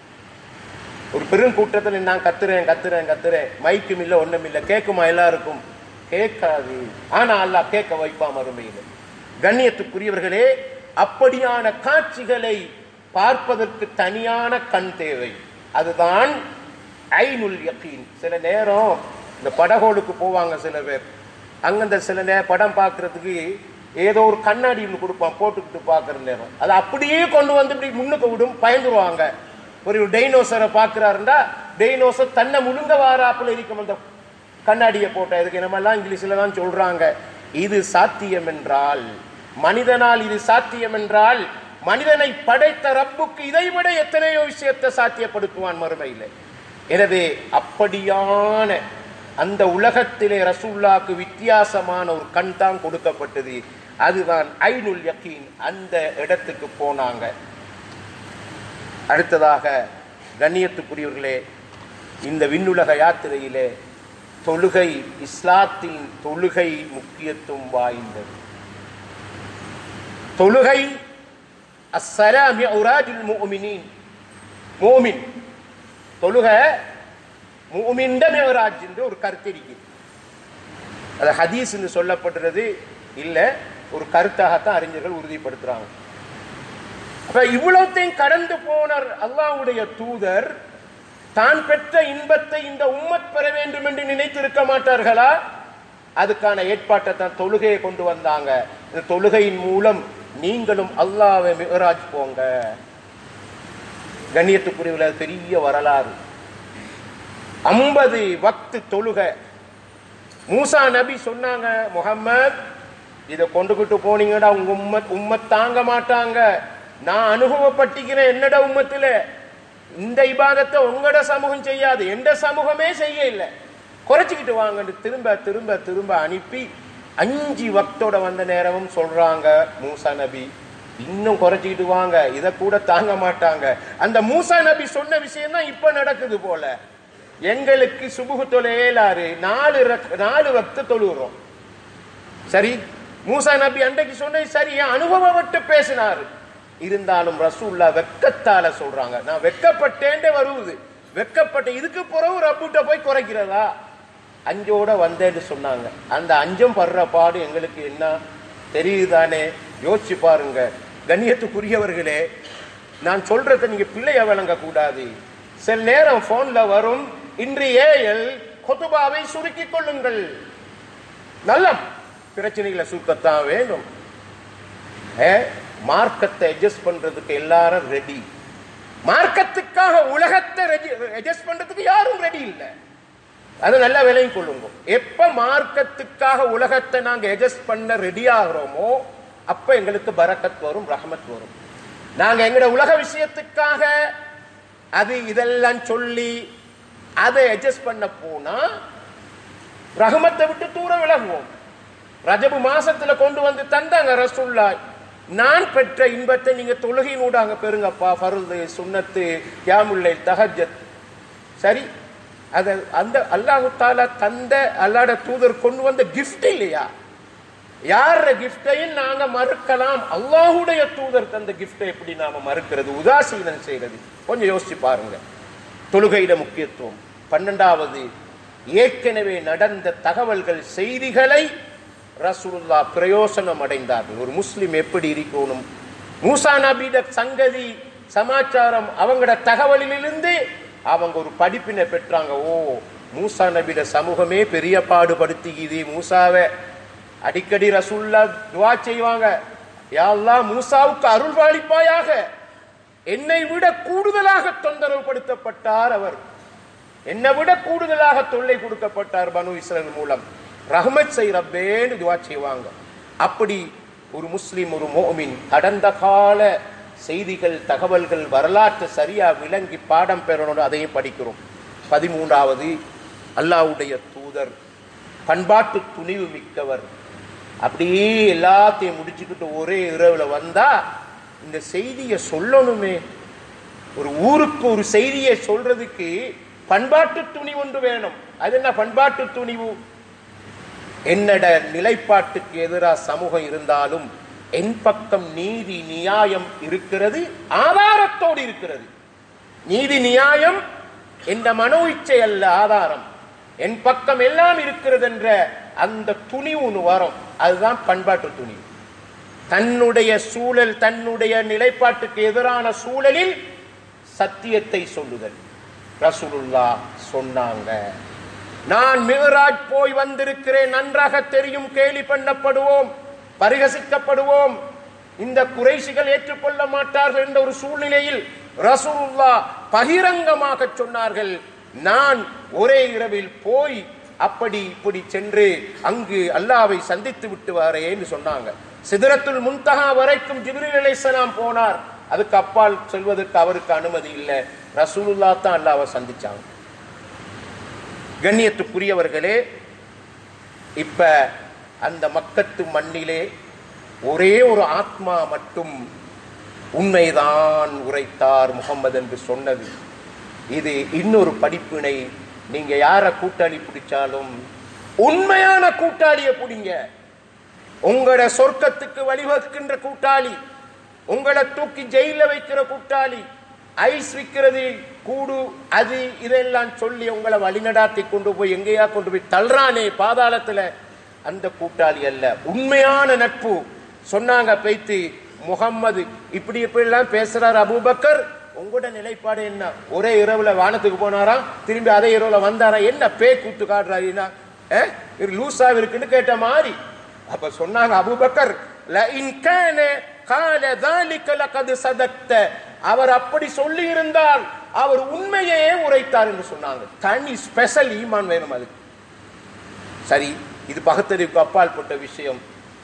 S1: ஒரு பெரும் கூட்டத்தில் நான் கத்துறேன் கத்துறேன் கத்துறேன் மைக்கும் இல்ல ஒண்ணும் இல்ல கேட்குமா எல்லாருக்கும் கேட்காது ஆனா அல்லாஹ் கேட்க வைப்பா மறுமையில் கண்ணியத்துக்குரியவர்களே அப்படியான காட்சிகளை பார்ப்பதற்கு தனியான கண் தேவை அதுதான் ஐனுல் யகீன் சில நேரம் இந்த படகோடுக்கு போவாங்க சில பேர் அங்க இந்த சில நே படம் பார்க்கறதுக்கு ஏதோ ஒரு கண்ணாடி ஒன்று கொடுப்பான் போட்டுக்கிட்டு பார்க்குற நேரம் அதை அப்படியே கொண்டு வந்து இப்படி முன்னுக்கு விடும் பயந்துருவாங்க ஒரு டைனோசரை பார்க்குறாருண்டா டைனோசர் தன்னை முழுங்க வாராப்புல இருக்கும் அந்த கண்ணாடியை போட்ட இதுக்கு நம்மெல்லாம் இங்கிலீஷில் தான் சொல்றாங்க இது சாத்தியம் என்றால் மனிதனால் இது சாத்தியம் என்றால் மனிதனை படைத்த ரப்புக்கு இதைவிட எத்தனையோ விஷயத்தை சாத்தியப்படுத்துவான் மறுமையில் எனவே அப்படியான அந்த உலகத்திலே ரசூல்லாக்கு வித்தியாசமான ஒரு கண் தான் கொடுக்கப்பட்டது அதுதான் ஐனுல் யக்கீன் அந்த இடத்துக்கு போனாங்க அடுத்ததாக கண்ணியத்துக்குரியவர்களே இந்த விண்ணுலக யாத்திரையிலே தொழுகை இஸ்லாத்தின் தொழுகை முக்கியத்துவம் வாய்ந்தது தொழுகை அஸ்ஸலாமி உராஜுல் முஃமினீன் மூமின் தொழுக மூமின்ட மியராஜ் என்று ஒரு கருத்து இருக்குது அது ஹதீஸ் என்று சொல்லப்படுறது இல்ல ஒரு கருத்தாகத்தான் அறிஞர்கள் உறுதிப்படுத்துறாங்க அப்ப இவ்வளவுத்தையும் கடந்து போனார் அல்லாஹ்வுடைய தூதர் தான் பெற்ற இன்பத்தை இந்த உம்மத் பெற வேண்டும் என்று நினைத்திருக்க மாட்டார்களா அதுக்கான ஏற்பாட்டை தான் தொழுகையை கொண்டு வந்தாங்க இந்த தொழுகையின் மூலம் நீங்களும் அல்லாஹ்வை மிகராஜ் போங்க கண்ணியத்துக்குரியவுல பெரிய வரலாறு ஐம்பது வக்து தொழுகை மூசா நபி சொன்னாங்க முகம்மது இதை கொண்டுகிட்டு போனீங்கடா உங்க உம்மத் உம்மத் தாங்க மாட்டாங்க நான் அனுபவப்பட்டிக்கிறேன் என்னடா உம்மத்துல இந்த இபாதத்தை உங்களோட சமூகம் செய்யாது எந்த சமூகமே செய்ய இல்லை குறைச்சிக்கிட்டு வாங்கன்னு திரும்ப திரும்ப திரும்ப அனுப்பி அஞ்சு வக்தோட வந்த நேரமும் சொல்றாங்க மூசா நபி இன்னும் குறைச்சிக்கிட்டு வாங்க இதை கூட தாங்க மாட்டாங்க அந்த மூசா நபி சொன்ன விஷயம் தான் இப்ப நடக்குது போல எங்களுக்கு சுபுகு தொலையலாரு நாலு ரக்- நாலு வக்து தொழுகிறோம் சரி மூசா நபி அன்றைக்கு சொன்னது சரி அனுபவப்பட்டு பேசினாரு இருந்தாலும் ரசூல்லா வெக்கத்தால சொல்றாங்க நான் வெக்கப்பட்டேன்டே வருவது வெக்கப்பட்ட இதுக்கு பிறகு ரப்புட்ட போய் குறைக்கிறதா அஞ்சோட வந்தேன்னு சொன்னாங்க அந்த அஞ்சம் படுற பாடு எங்களுக்கு என்ன தெரியுதானே யோசிச்சு பாருங்க கண்ணியத்துக்குரியவர்களே நான் சொல்றதை நீங்க பிள்ளைய விளங்க கூடாது சில நேரம் போன்ல வரும் இன்று ஏஎல் கொத்துபாவை சுருக்கிக் கொள்ளுங்கள் நல்ல பிரச்சனைகளை சுருக்கத்தான் வேணும் ஏ, மார்க்கத்தை அட்ஜஸ்ட் பண்றதுக்கு எல்லாரும் ரெடி மார்க்கத்துக்காக உலகத்தை அட்ஜஸ்ட் பண்றதுக்கு யாரும் ரெடி இல்லை அது நல்லா விலையும் கொள்ளுங்க எப்ப மார்க்கத்துக்காக உலகத்தை நாங்க அட்ஜஸ்ட் பண்ண ரெடி ஆகிறோமோ அப்ப எங்களுக்கு பரக்கத் வரும் ரஹமத் வரும் நாங்க எங்கட உலக விஷயத்துக்காக அது இதெல்லாம் சொல்லி அதை அட்ஜஸ்ட் பண்ண போனா ரஹமத்தை விட்டு தூர விலகுவோம் ரஜபு மாசத்துல கொண்டு வந்து தந்தாங்க ரசூல்லா நான் பெற்ற இன்பத்தை நீங்க தொழுகையினூடாங்க பெருங்கப்பா ஃபருது சுன்னத்து கியாமுல்லை தஹஜத் சரி அது அந்த அல்லாஹு தாலா தந்த அல்லாட தூதர் கொண்டு வந்த gift இல்லையா யார கிஃப்டையும் நாங்க மறுக்கலாம் அல்லாஹுடைய தூதர் தந்த கிஃப்டை எப்படி நாம மறுக்கிறது உதாசீனம் செய்யறது கொஞ்சம் யோசிச்சு பாருங்க தொழுகையிட முக்கியத்துவம் பன்னெண்டாவது ஏற்கனவே நடந்த தகவல்கள் செய்திகளை ரசூலுல்லா பிரயோசனம் அடைந்தார்கள் ஒரு முஸ்லிம் எப்படி இருக்கணும் மூசா நபியிட சங்கதி சமாச்சாரம் அவங்களோட தகவலிலிருந்து அவங்க ஒரு படிப்பினை பெற்றாங்க ஓ மூசா நபியிட சமூகமே பெரிய பாடுபடுத்திக்குது மூசாவை அடிக்கடி ரசூல்லா துவா செய்வாங்க யா அல்லாஹ் மூசாவுக்கு அருள் பாலிப்பாயாக என்னை விட கூடுதலாக தொந்தரவு படுத்தப்பட்டார் அவர் என்னை விட கூடுதலாக தொல்லை கொடுக்கப்பட்டார் பனு இஸ்ரேல் மூலம் ரஹ்மத் செய் ரப்பேன்னு துவா செய்வாங்க அப்படி ஒரு முஸ்லிம் ஒரு மோமின் கடந்த கால செய்திகள் தகவல்கள் வரலாற்று சரியா விளங்கி பாடம் பெறணும் அதையும் படிக்கிறோம் பதிமூன்றாவது அல்லாஹ்வுடைய தூதர் பண்பாட்டு துணிவு மிக்கவர் அப்படியே எல்லாத்தையும் முடிச்சுக்கிட்டு ஒரே இரவுல வந்தா இந்த செய்தியை சொல்லணுமே ஒரு ஊருக்கு ஒரு செய்தியை சொல்றதுக்கு பண்பாட்டு துணிவு ஒன்று வேணும் அது என்ன பண்பாட்டு துணிவு என்னட நிலைப்பாட்டுக்கு எதிராக சமூகம் இருந்தாலும் என் பக்கம் நீதி நியாயம் இருக்கிறது ஆதாரத்தோடு இருக்கிறது நீதி நியாயம் என்ற மனோ இச்சை அல்ல ஆதாரம் என் பக்கம் எல்லாம் இருக்கிறது என்ற அந்த துணிவு ஒன்று வரும் அதுதான் பண்பாட்டு துணிவு தன்னுடைய சூழல் தன்னுடைய நிலைப்பாட்டுக்கு எதிரான சூழலில் சத்தியத்தை சொல்லுதல் ரசூலுல்லா சொன்னாங்க நான் மிகராஜ் போய் வந்திருக்கிறேன் நன்றாக தெரியும் கேலி பண்ணப்படுவோம் பரிகசிக்கப்படுவோம் இந்த குறைசிகள் ஏற்றுக்கொள்ள மாட்டார்கள் என்ற ஒரு சூழ்நிலையில் ரசூலுல்லா பகிரங்கமாக சொன்னார்கள் நான் ஒரே இரவில் போய் அப்படி இப்படி சென்று அங்கு அல்லாவை சந்தித்து விட்டு வரேன்னு சொன்னாங்க சிதறத்துல் முன்தகா வரைக்கும் ஜிப்ரீல் அலைஹிஸ்ஸலாம் போனார் அதுக்கு அப்பால் செல்வதற்கு அவருக்கு அனுமதி இல்லை ரசூலுல்லா தான் அல்லாவை சந்திச்சாங்க கண்ணியத்துக்குரியவர்களே இப்ப அந்த மக்கத்து மண்ணிலே ஒரே ஒரு ஆத்மா மட்டும் உண்மைதான் உரைத்தார் முகம்மது என்று சொன்னது இது இன்னொரு படிப்பினை நீங்க யார கூட்டாளி பிடிச்சாலும் உண்மையான கூட்டாளியை பிடிங்க உங்களோட சொர்க்கத்துக்கு வழிவகுக்கின்ற கூட்டாளி உங்களை தூக்கி ஜெயில வைக்கிற கூட்டாளி ஐஸ் விற்கிறது கூடு அது இதெல்லாம் சொல்லி உங்களை வழிநடாத்தி கொண்டு போய் எங்கேயா கொண்டு போய் தள்ளுறானே பாதாளத்துல அந்த கூட்டாளி அல்ல உண்மையான நட்பு சொன்னாங்க பேய்த்து முகம்மது இப்படி இப்படிலாம் பேசுறார் அபூபக்கர் உங்களோட நிலைப்பாடு என்ன ஒரே இரவுல வானத்துக்கு போனாரா திரும்பி அதே இரவுல வந்தாரா என்ன பேய் கூத்து காட்டுறாருன்னா லூசா இருக்குன்னு கேட்ட மாதிரி அப்ப சொன்னாங்க அபூபக்கர் "லஇன் கான கால ذلك لقد صدقت." அவர் அப்படி சொல்லி இருந்தால் அவர் உண்மையே உரைத்தார் என்று சொன்னாங்க தனி ஸ்பெஷல் ஈமான் வேணும் அதுக்கு சரி இது பகுத்தறிவுக்கு அப்பால் பட்ட விஷயம்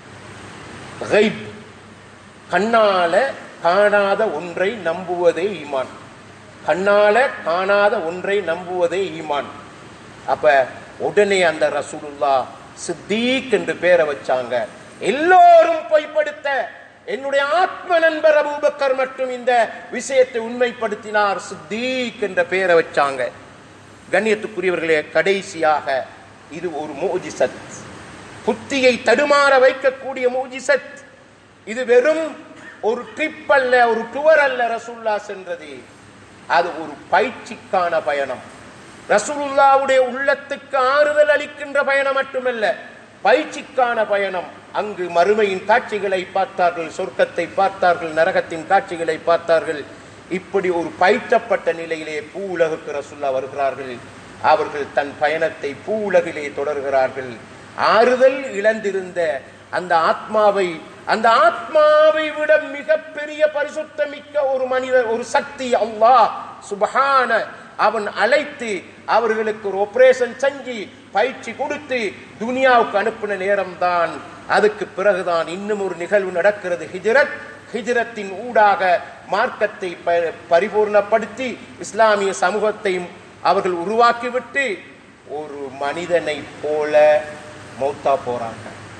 S1: கைப் கண்ணால காணாத ஒன்றை நம்புவதே ஈமான் கண்ணால காணாத ஒன்றை நம்புவதே ஈமான் அப்ப உடனே அந்த ரசூலுல்லா சித்தீக் என்று பேரை வச்சாங்க எல்லோரும் பொய்ப்படுத்த என்னுடைய ஆத்ம நண்பர் அபூபக்கர் மட்டும் இந்த விஷயத்தை உண்மைப்படுத்தினார் சித்தீக் என்ற பெயரை வச்சாங்க கண்ணியத்துக்குரியவர்களே கடைசியாக இது ஒரு மோஜிசத் புத்தியை தடுமாற வைக்கக்கூடிய மோஜிசத் இது வெறும் ஒரு ட்ரிப் அல்ல ஒரு டூர் அல்ல ரசூல்லா சென்றது அது ஒரு பயிற்சிக்கான பயணம் ரசூலுல்லாவுடைய உள்ளத்துக்கு ஆறுதல் அளிக்கின்ற பயணம் மட்டுமல்ல பயிற்சிக்கான பயணம் அங்கு மறுமையின் காட்சிகளை பார்த்தார்கள் சொர்க்கத்தை பார்த்தார்கள் நரகத்தின் காட்சிகளை பார்த்தார்கள் இப்படி ஒரு பயிற்றப்பட்ட நிலையிலே பூ உலகுக்கு ரசுல்லா வருகிறார்கள் அவர்கள் தன் பயணத்தை பூ உலகிலே தொடர்கிறார்கள் ஆறுதல் இழந்திருந்த அந்த ஆத்மாவை அந்த ஆத்மாவை விட மிகப்பெரிய பரிசுத்தமிக்க ஒரு மனிதர் ஒரு சக்தி அல்லாஹ் சுபஹான அவன் அழைத்து அவர்களுக்கு ஒரு ஆபரேஷன் செஞ்சு பயிற்சி கொடுத்து துனியாவுக்கு அனுப்பின நேரம்தான் அதுக்கு பிறகுதான் இன்னும் ஒரு நிகழ்வு நடக்கிறது ஹிஜ்ரத் ஹிஜ்ரத்தின் ஊடாக மார்க்கத்தை ப- பரிபூர்ணப்படுத்தி இஸ்லாமிய சமூகத்தையும் அவர்கள் உருவாக்கிவிட்டு ஒரு மனிதனை போல மௌத்தா போறாங்க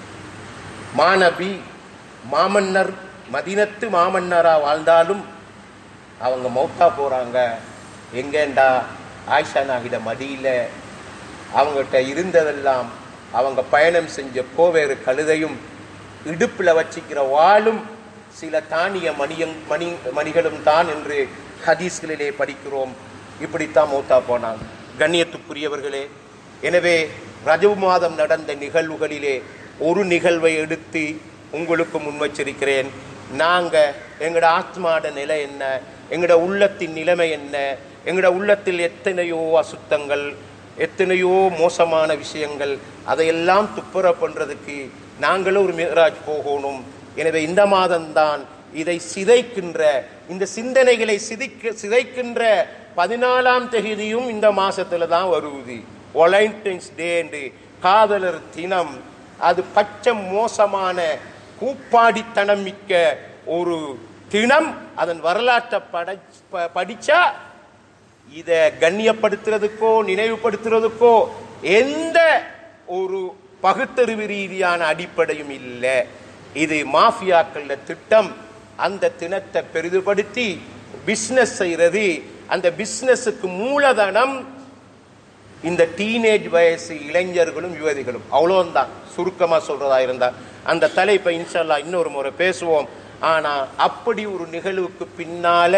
S1: மாநபி மாமன்னர் மதினத்து மாமன்னரா வாழ்ந்தாலும் அவங்க மௌத்தா போறாங்க எங்கேண்டா ஆயிஷா நாகிட மடியில அவங்ககிட்ட இருந்ததெல்லாம் அவங்க பயணம் செஞ்ச கோவேறு கழுதையும் இடுப்புல வச்சிக்கிற வாளும் சில தானிய மணியம் மணி மணிகளும் தான் என்று ஹதீஸ்களிலே படிக்கிறோம் இப்படித்தான் மௌத்தா போனாங்க கண்ணியத்துக்குரியவர்களே எனவே ரஜவு மாதம் நடந்த நிகழ்வுகளிலே ஒரு நிகழ்வை எடுத்து உங்களுக்கு முன்வச்சிருக்கிறேன் நாங்க எங்களோட ஆத்மாட நிலை என்ன எங்களோட உள்ளத்தின் நிலைமை என்ன எங்களோட உள்ளத்தில் எத்தனையோ அசுத்தங்கள் எத்தனையோ மோசமான விஷயங்கள் அதையெல்லாம் துப்புர பண்றதுக்கு நாங்களும் ஒரு மிகராஜ் போகணும் எனவே இந்த மாதம்தான் இதை சிதைக்கின்ற இந்த சிந்தனைகளை சிதைக்க சிதைக்கின்ற பதினாலாம் தேதியும் இந்த மாசத்துல தான் வருவது ஒலைன்டைன்ஸ் டே என்று காதலர் தினம் அது பச்சை மோசமான கூப்பாடித்தனம் மிக்க ஒரு தினம் அதன் வரலாற்றை பட ப- படிச்சா இத கண்ணியப்படுத்துறதுக்கோ நினைவுபடுத்துறதுக்கோ எந்த ஒரு பகுத்தறிவு ரீதியான அடிப்படையும் இல்லை இது மாஃபியாக்கள திட்டம் அந்த தினத்தை பெரிதுபடுத்தி பிசினஸ் செய்யறது அந்த பிசினஸுக்கு மூலதனம் இந்த டீனேஜ் வயசு இளைஞர்களும் யுவதிகளும் அவ்வளோதான் சுருக்கமாக சொல்றதா இருந்தா அந்த தலைப்பை இன்ஷால்லா இன்னொரு முறை பேசுவோம் ஆனா அப்படி ஒரு நிகழ்வுக்கு பின்னால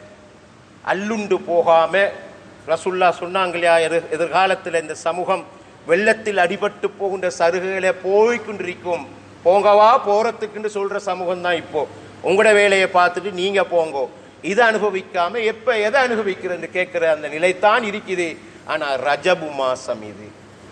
S1: அல்லுண்டு போகாம ரசுல்லா சொன்னாங்க இல்லையா எதிர் எதிர்காலத்தில் இந்த சமூகம் வெள்ளத்தில் அடிபட்டு போகின்ற சருகுகளை போய்கொண்டிருக்கும் போங்கவா போறதுக்குன்னு சொல்ற சமூகம் தான் இப்போ உங்களோட வேலையை பார்த்துட்டு நீங்க போங்கோ இதை அனுபவிக்காம எப்ப எதை அனுபவிக்கிறேன்னு கேட்கிற அந்த நிலைத்தான் இருக்குது ஆனா ரஜபு மாசம் இது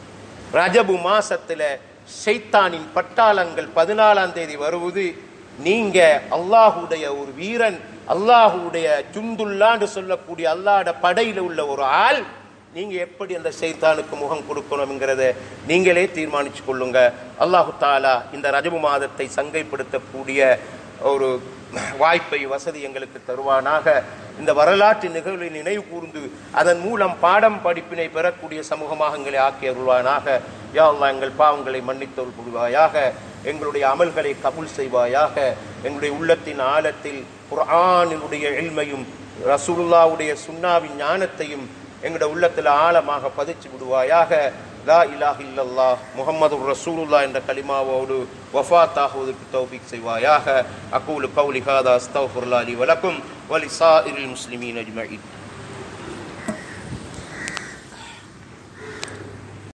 S1: ரஜபு மாசத்துல ஷைத்தானின் பட்டாளங்கள் பதினாலாம் தேதி வருவது நீங்க அல்லாஹுடைய ஒரு வீரன் அல்லாஹுடைய ஜுந்துல்லான்னு சொல்லக்கூடிய அல்லாஹ்ட படையில உள்ள ஒரு ஆள் நீங்க எப்படி அந்த சைத்தானுக்கு முகம் கொடுக்கணுங்கிறத நீங்களே தீர்மானிச்சு கொள்ளுங்க அல்லாஹு தாலா இந்த ரஜபு மாதத்தை சங்கைப்படுத்தக்கூடிய ஒரு வாய்ப்பை வசதி எங்களுக்கு தருவானாக இந்த வரலாற்று நிகழ்வை நினைவு கூர்ந்து அதன் மூலம் பாடம் படிப்பினை பெறக்கூடிய சமூகமாக எங்களை ஆக்கி அருள்வானாக யா அல்லாஹ் எங்கள் பாவங்களை மன்னித்தொரு புரிவாயாக எங்களுடைய அமல்களை கபூல் செய்வாயாக எங்களுடைய உள்ளத்தின் ஆழத்தில் குர்ஆனினுடைய எல்மையும் ரசூலுல்லாவுடைய சுன்னாவின் ஞானத்தையும் எங்களுடைய உள்ளத்தில் ஆழமாக பதிச்சு விடுவாயாக லா இலாஹ இல்லல்லாஹ் முஹம்மது ரசூலுல்லா என்ற கலிமாவோடு வஃபாத்தாகுவதற்கு தௌஃபீக் செய்வாயாக அக்கூலு கௌலி ஹாதா அஸ்தக்ஃபிருல்லாஹி வலக்கும் வலிசாஇரில் முஸ்லிமீன் அஜ்மஈன்